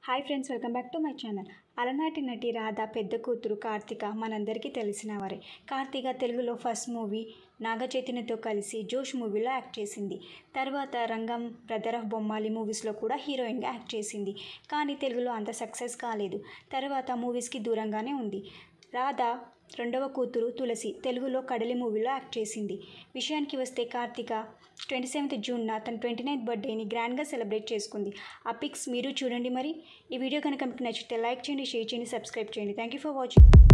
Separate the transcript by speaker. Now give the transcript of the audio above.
Speaker 1: hi friends welcome back to my channel అలనాటి నటి రాధ పెద్ద కూతురు కార్తిక మనందరికీ తెలిసిన వారే కార్తిక తెలుగులో ఫస్ట్ మూవీ నాగ చైతన్యతో కలిసి జోష్ మూవీలో యాక్ట్ చేసింది తర్వాత రంగం బ్రదర్ ఆఫ్ బొమ్మాలి మూవీస్లో కూడా హీరోయిన్గా యాక్ట్ చేసింది కానీ తెలుగులో అంత సక్సెస్ కాలేదు తర్వాత మూవీస్కి దూరంగానే ఉంది రాధ రెండవ కూతురు తులసి తెలుగులో కడలి మూవీలో యాక్ట్ చేసింది విషయానికి వస్తే కార్తిక ట్వంటీ సెవెంత్ జూన్న తన ట్వంటీ నైన్త్ బర్త్డేని గ్రాండ్గా సెలబ్రేట్ చేసుకుంది ఆ పిక్స్ మీరు చూడండి మరి ఈ వీడియో కనుక మీకు నచ్చితే లైక్ చేయండి షేర్ చేయండి సబ్స్క్రైబ్ చేయండి థ్యాంక్ యూ ఫర్ వాచింగ్